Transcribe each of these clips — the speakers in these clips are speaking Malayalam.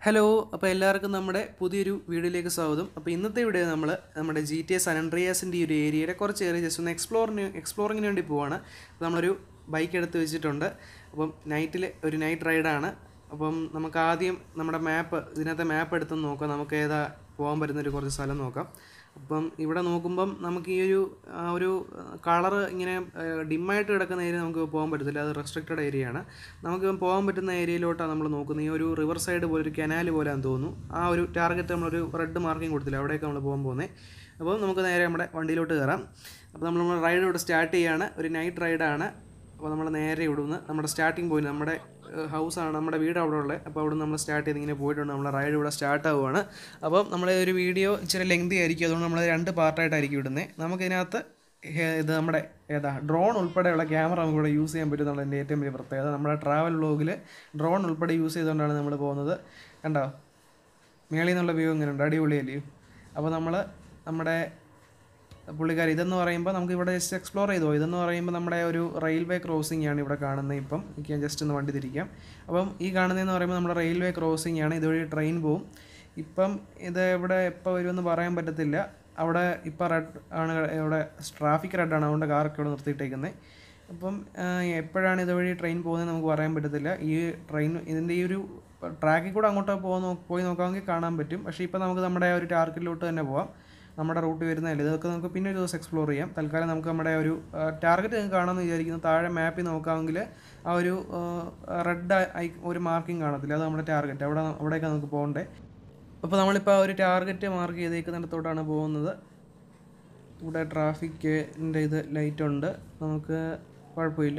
ഹലോ അപ്പോൾ എല്ലാവർക്കും നമ്മുടെ പുതിയൊരു വീഡിയോയിലേക്ക് സ്വാഗതം അപ്പോൾ ഇന്നത്തെ വീഡിയോ നമ്മൾ നമ്മുടെ ജി ടി എസ് അനൻഡ്രിയാസിൻ്റെ ഈ ഒരു ഏരിയയുടെ കുറച്ച് ഏരിയ ജസ്റ്റ് ഒന്ന് എക്സ്പ്ലോറിന് എക്സ്പ്ലോറിങ്ങിന് വേണ്ടി പോവാണ് അപ്പോൾ നമ്മളൊരു ബൈക്ക് എടുത്ത് വെച്ചിട്ടുണ്ട് അപ്പം നൈറ്റിൽ ഒരു നൈറ്റ് റൈഡാണ് അപ്പം നമുക്ക് ആദ്യം നമ്മുടെ മാപ്പ് ഇതിനകത്തെ മാപ്പ് എടുത്ത് നോക്കാം നമുക്ക് ഏതാ പോകാൻ പറ്റുന്നൊരു കുറച്ച് സ്ഥലം നോക്കാം അപ്പം ഇവിടെ നോക്കുമ്പം നമുക്ക് ഈ ഒരു ആ ഒരു കളറ് ഇങ്ങനെ ഡിമ്മായിട്ട് കിടക്കുന്ന ഏരിയ നമുക്ക് പോകാൻ പറ്റത്തില്ല അത് റെസ്ട്രിക്റ്റഡ് ഏരിയ ആണ് നമുക്ക് പോകാൻ പറ്റുന്ന ഏരിയയിലോട്ടാണ് നമ്മൾ നോക്കുന്നത് ഈ ഒരു റിവർ സൈഡ് പോലെ ഒരു കനാൽ പോലെയാണെന്ന് തോന്നുന്നു ആ ഒരു ടാർഗറ്റ് നമ്മളൊരു റെഡ് മാർക്കിംഗ് കൊടുത്തില്ല അവിടേക്ക് നമ്മൾ പോകാൻ പോകുന്നത് അപ്പോൾ നമുക്ക് നേരെ നമ്മുടെ വണ്ടിയിലോട്ട് കയറാം അപ്പോൾ നമ്മൾ നമ്മുടെ റൈഡ് ഇവിടെ സ്റ്റാർട്ട് ചെയ്യാണ് ഒരു നൈറ്റ് റൈഡാണ് അപ്പോൾ നമ്മൾ നേരെ ഇവിടുന്ന് നമ്മുടെ സ്റ്റാർട്ടിങ് പോയിന്റ് നമ്മുടെ ഹൗസാണ് നമ്മുടെ വീട് അവിടെ ഉള്ളത് അപ്പോൾ അവിടെ നമ്മൾ സ്റ്റാർട്ട് ചെയ്ത് ഇങ്ങനെ പോയിട്ടുണ്ട് നമ്മുടെ റൈഡ് ഇവിടെ സ്റ്റാർട്ട് ആവുകയാണ് അപ്പോൾ നമ്മളെ ഒരു വീഡിയോ ഇച്ചിരി ലെങ്തി ആയിരിക്കും അതുകൊണ്ട് നമ്മൾ രണ്ട് പാർട്ടായിട്ടായിരിക്കും ഇടുന്നത് നമുക്കിതിനകത്ത് ഹേ- ഇത് നമ്മുടെ ഏതാ ഡ്രോൺ ഉൾപ്പെടെയുള്ള ക്യാമറ നമുക്ക് ഇവിടെ യൂസ് ചെയ്യാൻ പറ്റും എന്നുള്ളതിൻ്റെ ഏറ്റവും വലിയ പ്രത്യേകത നമ്മുടെ ട്രാവൽ വ്ലോഗിൽ ഡ്രോൺ ഉൾപ്പെടെ യൂസ് ചെയ്തുകൊണ്ടാണ് നമ്മൾ പോകുന്നത് കണ്ടോ മേളിൽ നിന്നുള്ള വ്യൂ എങ്ങനെയുണ്ട് അടിപൊളിയല്ലേ അപ്പോൾ നമ്മൾ നമ്മുടെ പുള്ളിക്കാരി ഇതെന്ന് പറയുമ്പോൾ നമുക്ക് ഇവിടെ ജസ്റ്റ് എക്സ്പ്ലോർ ചെയ്തോ ഇതെന്ന് പറയുമ്പോൾ നമ്മുടെ ഒരു റെയിൽവേ ക്രോസിംഗ് ആണ് ഇവിടെ കാണുന്നത് ഇപ്പം എനിക്ക് ഞാൻ ജസ്റ്റ് ഒന്ന് വണ്ടി തിരിക്കാം അപ്പം ഈ കാണുന്നതെന്ന് പറയുമ്പോൾ നമ്മുടെ റെയിൽവേ ക്രോസിംഗ് ആണ് ഇതുവഴി ട്രെയിൻ പോവും ഇപ്പം ഇത് ഇവിടെ എപ്പോൾ വരുമെന്ന് പറയാൻ പറ്റത്തില്ല അവിടെ ഇപ്പം റെഡ് ആണ് ഇവിടെ ട്രാഫിക് റെഡാണ് അതുകൊണ്ട് കാറൊക്കെ ഇവിടെ നിർത്തിയിട്ടേക്കുന്നത് അപ്പം ആ, എപ്പോഴാണ് ഇതുവഴി ട്രെയിൻ പോകുന്നത് നമുക്ക് പറയാൻ പറ്റത്തില്ല ഈ ട്രെയിൻ ഇതിൻ്റെ ഈ ഒരു ട്രാക്കിൽ കൂടെ അങ്ങോട്ട് പോകുന്ന പോയി നോക്കാമെങ്കിൽ കാണാൻ പറ്റും പക്ഷേ ഇപ്പോൾ നമുക്ക് നമ്മുടെ ആ ഒരു ടാർഗറ്റിലോട്ട് തന്നെ പോവാം നമ്മുടെ റൂട്ട് വരുന്നതല്ലേ ഇതൊക്കെ നമുക്ക് പിന്നെ ഒരു ദിവസം എക്സ്പ്ലോർ ചെയ്യാം തൽക്കാലം നമുക്ക് നമ്മുടെ ഒരു ടാർഗറ്റ് നിങ്ങൾക്ക് കാണാമെന്ന് വിചാരിക്കുന്നു താഴെ മാപ്പിൽ നോക്കാമെങ്കിൽ ആ ഒരു റെഡ് ഐ ഒരു മാർക്കിംഗ് കാണത്തില്ല അത് നമ്മുടെ ടാർഗറ്റ് അവിടെ അവിടേക്കാണ് നമുക്ക് പോകണ്ടേ അപ്പോൾ നമ്മളിപ്പോൾ ആ ഒരു ടാർഗറ്റ് മാർക്ക് ചെയ്തേക്കുന്നിടത്തോട്ടാണ് പോകുന്നത് ഇവിടെ ട്രാഫിക്കിൻ്റെ ഇത് ലൈറ്റ് ഉണ്ട് നമുക്ക് കുഴപ്പമില്ല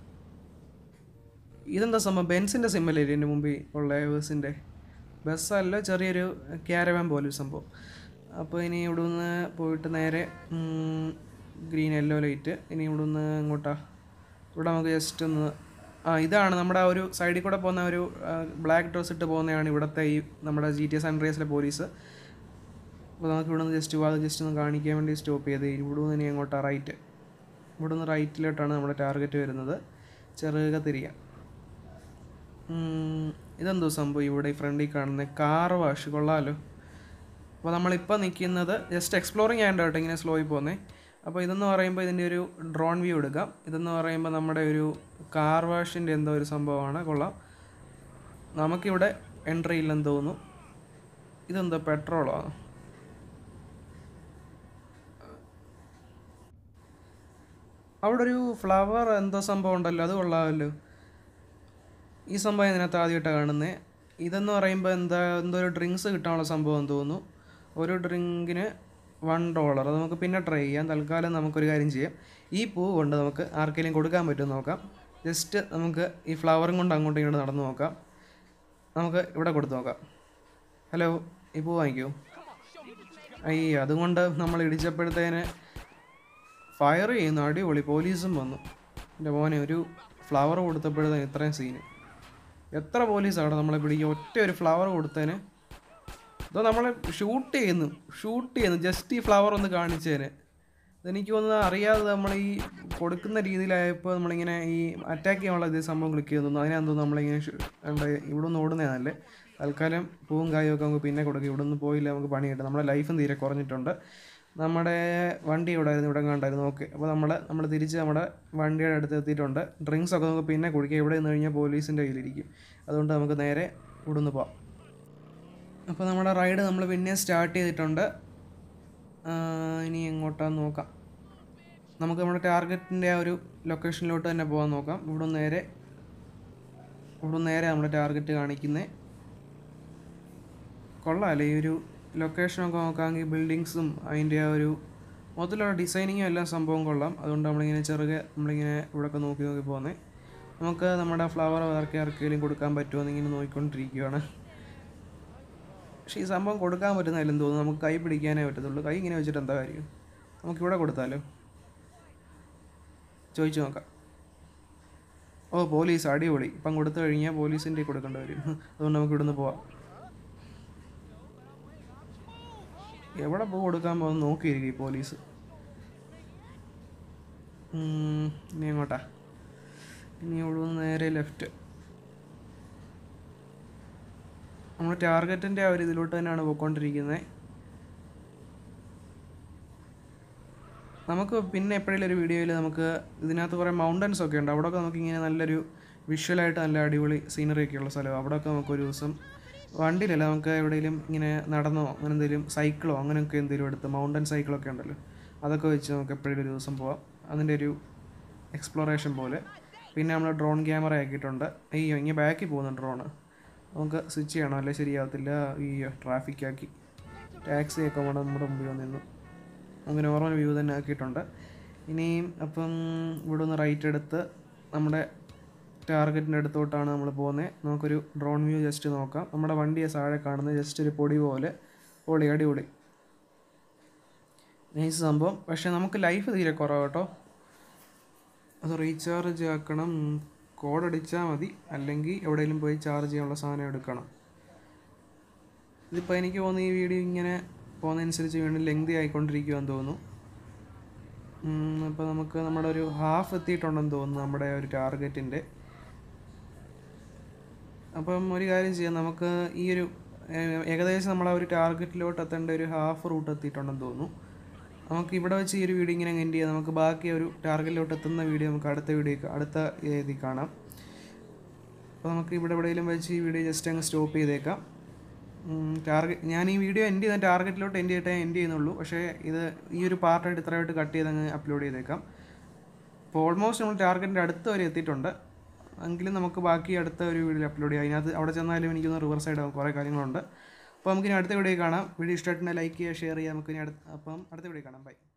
ഇതെന്താ സംഭവം ബെൻസിൻ്റെ സിമ്മല്ലേ ഇതിൻ്റെ മുമ്പിൽ ഉള്ള ബസ്സിൻ്റെ ബസ്സല്ല ചെറിയൊരു ക്യാരവാൻ പോലെ ഒരു സംഭവം അപ്പോൾ ഇനി ഇവിടെ നിന്ന് പോയിട്ട് നേരെ ഗ്രീൻ യെല്ലോ ലൈറ്റ് ഇനി ഇവിടെ നിന്ന് ഇങ്ങോട്ടാ ഇവിടെ നമുക്ക് ജസ്റ്റ് ഒന്ന് ആ ഇതാണ് നമ്മുടെ ആ ഒരു സൈഡിൽ കൂടെ പോകുന്ന ഒരു ബ്ലാക്ക് ഡ്രസ് ഇട്ട് പോകുന്നതാണ് ഇവിടുത്തെ ഈ നമ്മുടെ ജി ടി എസ് അൻഡ്രിയസിലെ പോലീസ് അപ്പോൾ നമുക്ക് ഇവിടെ നിന്ന് ജസ്റ്റ് അത് ജസ്റ്റ് ഒന്ന് കാണിക്കാൻ വേണ്ടി സ്റ്റോപ്പ് ചെയ്ത് ഇവിടെ നിന്ന് ഇനി അങ്ങോട്ടാ റൈറ്റ് ഇവിടെ നിന്ന് റൈറ്റിലോട്ടാണ് നമ്മുടെ ടാർഗറ്റ് വരുന്നത് ചെറുക തിരിയാം ഉം, ഇതെന്തോ സംഭവം ഇവിടെ ഈ ഫ്രണ്ടിൽ കാണുന്ന കാർ വാഷ് കൊള്ളാമല്ലോ അപ്പോൾ നമ്മളിപ്പോൾ നിൽക്കുന്നത് ജസ്റ്റ് എക്സ്പ്ലോറിങ് ആയതുകൊണ്ട് കേട്ടോ ഇങ്ങനെ സ്ലോയിൽ പോകുന്നേ അപ്പോൾ ഇതെന്ന് പറയുമ്പോൾ ഇതിൻ്റെ ഒരു ഡ്രോൺ വ്യൂ എടുക്കാം ഇതെന്ന് പറയുമ്പോൾ നമ്മുടെ ഒരു കാർ വാഷിൻ്റെ എന്തോ ഒരു സംഭവമാണ് കൊള്ളാം നമുക്കിവിടെ എൻട്രി ഇല്ലെന്ന് തോന്നുന്നു ഇതെന്തോ പെട്രോളോ അവിടെ ഒരു ഫ്ലവർ എന്തോ സംഭവം ഉണ്ടല്ലോ അത് കൊള്ളാമല്ലോ ഈ സംഭവം ഇതിനകത്ത് ആദ്യമായിട്ടാണ് കാണുന്നത് ഇതെന്ന് പറയുമ്പോൾ എന്താ എന്തോ ഒരു ഡ്രിങ്ക്സ് കിട്ടാനുള്ള സംഭവം എന്ന് തോന്നുന്നു ഒരു ഡ്രിങ്കിന് വൺ ഡോളർ അത് നമുക്ക് പിന്നെ ട്രൈ ചെയ്യാം തൽക്കാലം നമുക്കൊരു കാര്യം ചെയ്യാം ഈ പൂ കൊണ്ട് നമുക്ക് ആർക്കെങ്കിലും കൊടുക്കാൻ പറ്റുമോ നോക്കാം ജസ്റ്റ് നമുക്ക് ഈ ഫ്ലവറും കൊണ്ട് അങ്ങോട്ടും ഇങ്ങോട്ടും നടന്നു നോക്കാം നമുക്ക് ഇവിടെ കൊടുത്തു നോക്കാം ഹലോ ഈ പൂ വാങ്ങിക്കോ അയ്യ അതുകൊണ്ട് നമ്മൾ ഇടിച്ചപ്പോഴത്തേന് ഫയർ ചെയ്യുന്നു അടിപൊളി പോലീസും വന്നു എൻ്റെ മോനെ ഒരു ഫ്ലവർ കൊടുത്തപ്പോഴത്തേന് ഇത്രയും സീന് എത്ര പോലീസാണ് നമ്മളെ പിടിക്കുക ഒറ്റ ഒരു ഫ്ലവർ കൊടുത്തതിന് ഇതോ നമ്മളെ ഷൂട്ട് ചെയ്യുന്നു ഷൂട്ട് ചെയ്യുന്നു ജസ്റ്റ് ഈ ഫ്ലവർ ഒന്ന് കാണിച്ചതിന് ഇതെനിക്ക് തോന്നുന്നത് അറിയാതെ നമ്മൾ ഈ കൊടുക്കുന്ന രീതിയിലായപ്പോൾ നമ്മളിങ്ങനെ ഈ അറ്റാക്ക് ചെയ്യാനുള്ള ഇതേ സംഭവം ക്ലിക്ക് ചെയ്തു തോന്നുന്നു അതിനാന്ന് തോന്നുന്നു നമ്മളിങ്ങനെ ഷു- എന്താ ഇവിടെ നിന്ന് ഓടുന്നേ നല്ലേ തൽക്കാലം പൂവും കായും ഒക്കെ നമുക്ക് പിന്നെ കൊടുക്കും ഇവിടെ നിന്ന് പോയില്ല നമുക്ക് പണി കിട്ടും നമ്മുടെ ലൈഫും തീരെ കുറഞ്ഞിട്ടുണ്ട് നമ്മുടെ വണ്ടി ഇവിടെ ആയിരുന്നു ഇവിടെ കണ്ടായിരുന്നു ഓക്കെ അപ്പോൾ നമ്മൾ നമ്മൾ തിരിച്ച് നമ്മുടെ വണ്ടിയുടെ അടുത്ത് എത്തിയിട്ടുണ്ട് ഡ്രിങ്ക്സ് ഒക്കെ നമുക്ക് പിന്നെ കുടിക്കാം ഇവിടെ നിന്ന് കഴിഞ്ഞാൽ പോലീസിൻ്റെ കയ്യിലിരിക്കും അതുകൊണ്ട് നമുക്ക് നേരെ ഇവിടെ നിന്ന് പോവാം അപ്പോൾ നമ്മുടെ റൈഡ് നമ്മൾ പിന്നെ സ്റ്റാർട്ട് ചെയ്തിട്ടുണ്ട് ആ, ഇനി എങ്ങോട്ടാന്ന് നോക്കാം നമുക്ക് നമ്മുടെ ടാർഗറ്റിൻ്റെ ആ ഒരു ലൊക്കേഷനിലോട്ട് തന്നെ പോകാൻ നോക്കാം ഇവിടെ നേരെ ഇവിടെ നേരെ നമ്മുടെ ടാർഗറ്റ് കാണിക്കുന്നത് കൊള്ളാമല്ലേ ഈ ഒരു ലൊക്കേഷനൊക്കെ നോക്കാമെങ്കിൽ ബിൽഡിങ്സും അതിൻ്റെ ആ ഒരു മൊത്തത്തിലുള്ള ഡിസൈനിങ്ങും എല്ലാം സംഭവം കൊള്ളാം അതുകൊണ്ട് നമ്മളിങ്ങനെ ചെറുകെ നമ്മളിങ്ങനെ ഇവിടെയൊക്കെ നോക്കി നോക്കി പോകുന്നത് നമുക്ക് നമ്മുടെ ഫ്ലവർ വേറെ ആർക്കെങ്കിലും കൊടുക്കാൻ പറ്റുമോ എന്നിങ്ങനെ നോക്കിക്കൊണ്ടിരിക്കുകയാണ് പക്ഷേ ഈ സംഭവം കൊടുക്കാൻ പറ്റുന്നതില്ലെന്ന് തോന്നുന്നു നമുക്ക് കൈ പിടിക്കാനേ പറ്റത്തുള്ളൂ കൈ ഇങ്ങനെ വെച്ചിട്ട് എന്താ കാര്യം നമുക്കിവിടെ കൊടുത്താലോ ചോദിച്ചു നോക്കാം ഓ പോലീസ് അടിപൊളി ഇപ്പം കൊടുത്തു കഴിഞ്ഞാൽ പോലീസിൻ്റെ കൊടുക്കേണ്ടി വരും അതുകൊണ്ട് നമുക്ക് ഇവിടുന്ന് പോവാം എവിടെ പോ കൊടുക്കാൻ പോകുന്ന നോക്കിയിരിക്കും ഈ പോലീസ് ഉം, ഇനി എങ്ങോട്ടാ ഇനി ഇവിടെ നിന്ന് നേരെ ലെഫ്റ്റ് നമ്മൾ ടാർഗറ്റിൻ്റെ ആ ഒരു ഇതിലോട്ട് തന്നെയാണ് പോയിക്കൊണ്ടിരിക്കുന്നത് നമുക്ക് പിന്നെ എപ്പോഴെങ്കിലും ഒരു വീഡിയോയിൽ നമുക്ക് ഇതിനകത്ത് കുറേ മൗണ്ടൻസ് ഒക്കെ ഉണ്ട് അവിടെയൊക്കെ നമുക്ക് ഇങ്ങനെ നല്ലൊരു വിഷ്വലായിട്ട് നല്ല അടിപൊളി സീനറി ഒക്കെ ഉള്ള സ്ഥലം അവിടെയൊക്കെ നമുക്ക് ഒരു ദിവസം വണ്ടിയിലല്ല നമുക്ക് എവിടെയെങ്കിലും ഇങ്ങനെ നടന്നോ അങ്ങനെ എന്തെങ്കിലും സൈക്കിളോ അങ്ങനെയൊക്കെ എന്തെങ്കിലും എടുത്ത് മൗണ്ടൻ സൈക്കിളൊക്കെ ഉണ്ടല്ലോ അതൊക്കെ വെച്ച് നമുക്ക് എപ്പോഴെങ്കിലും ഒരു ദിവസം പോവാം അതിൻ്റെ ഒരു എക്സ്പ്ലോറേഷൻ പോലെ പിന്നെ നമ്മൾ ഡ്രോൺ ക്യാമറ ആക്കിയിട്ടുണ്ട് അയ്യോ ഇങ്ങനെ ബാക്കിൽ പോകുന്നു ഡ്രോണ് നമുക്ക് സ്വിച്ച് ചെയ്യണം അല്ലേ ശരിയാവത്തില്ല അയ്യോ ട്രാഫിക് ആക്കി ടാക്സി ഒക്കെ വേണം നമ്മുടെ മുമ്പിൽ വന്ന് നിന്നു നമുക്ക് നോർമൽ വ്യൂ തന്നെ ആക്കിയിട്ടുണ്ട് ഇനിയും അപ്പം ഇവിടെ നിന്ന് റൈറ്റ് എടുത്ത് നമ്മുടെ ടാർഗറ്റിൻ്റെ അടുത്തോട്ടാണ് നമ്മൾ പോകുന്നത് നമുക്കൊരു ഡ്രോൺ വ്യൂ ജസ്റ്റ് നോക്കാം നമ്മുടെ വണ്ടിയെ താഴെ കാണുന്നത് ജസ്റ്റ് ഒരു പൊടി പോലെ പൊളി അടിപൊളി നൈസ് സംഭവം പക്ഷേ നമുക്ക് ലൈഫ് തീരെ കുറവ് കേട്ടോ അത് റീചാർജ് ആക്കണം കോഡ് അടിച്ചാൽ മതി അല്ലെങ്കിൽ എവിടെയെങ്കിലും പോയി ചാർജ് ചെയ്യാനുള്ള സാധനം എടുക്കണം ഇതിപ്പോൾ എനിക്ക് തോന്നുന്നു ഈ വീഡിയോ ഇങ്ങനെ പോകുന്നതനുസരിച്ച് വീണ്ടും ലെങ്തി ആയിക്കൊണ്ടിരിക്കുമെന്ന് തോന്നുന്നു അപ്പോൾ നമുക്ക് നമ്മുടെ ഒരു ഹാഫ് എത്തിയിട്ടുണ്ടെന്ന് തോന്നുന്നു നമ്മുടെ ഒരു ടാർഗറ്റിൻ്റെ അപ്പം ഒരു കാര്യം ചെയ്യാം നമുക്ക് ഈ ഒരു ഏഹ്, ഏകദേശം നമ്മൾ ആ ഒരു ടാർഗറ്റിലോട്ട് എത്തേണ്ട ഒരു ഹാഫ് റൂട്ട് എത്തിയിട്ടുണ്ടെന്ന് തോന്നുന്നു നമുക്ക് ഇവിടെ വെച്ച് ഈ ഒരു വീഡിയോ ഇങ്ങനെ എൻഡ് ചെയ്യാം നമുക്ക് ബാക്കി ഒരു ടാർഗറ്റിലോട്ട് എത്തുന്ന വീഡിയോ നമുക്ക് അടുത്ത വീഡിയോ അടുത്ത ഇതിൽ കാണാം അപ്പോൾ നമുക്ക് ഇവിടെ എവിടെയെങ്കിലും വെച്ച് ഈ വീഡിയോ ജസ്റ്റ് അങ്ങ് സ്റ്റോപ്പ് ചെയ്തേക്കാം ടാർഗറ്റ് ഞാൻ ഈ വീഡിയോ എൻഡ് ചെയ്ത ടാർഗറ്റിലോട്ട് എൻഡ് ചെയ്തിട്ടേ എൻഡ് ചെയ്യുന്നുള്ളൂ പക്ഷേ ഇത് ഈ ഒരു പാർട്ടായിട്ട് ഇത്രയായിട്ട് കട്ട് ചെയ്ത് അങ്ങ് അപ്ലോഡ് ചെയ്തേക്കാം അപ്പോൾ ഓൾമോസ്റ്റ് നമ്മൾ ടാർഗറ്റിൻ്റെ അടുത്ത് വരെ എത്തിയിട്ടുണ്ട് എങ്കിലും നമുക്ക് ബാക്കി അടുത്ത ഒരു വീഡിയോ അപ്ലോഡ് ചെയ്യാം അതിനകത്ത് അവിടെ ചെന്നാലും എനിക്കൊന്ന് റിവേഴ്സ് സൈഡ് കുറേ കാര്യങ്ങളുണ്ട് അപ്പോൾ നമുക്കിനി അടുത്ത വീഡിയോ കാണാം വീഡിയോ ഇഷ്ടമായിട്ടുണ്ടെങ്കിൽ ലൈക്ക് ചെയ്യുക ഷെയർ ചെയ്യുക നമുക്കിനി അടുത്ത അപ്പം അടുത്ത വീഡിയോ കാണാം ബൈ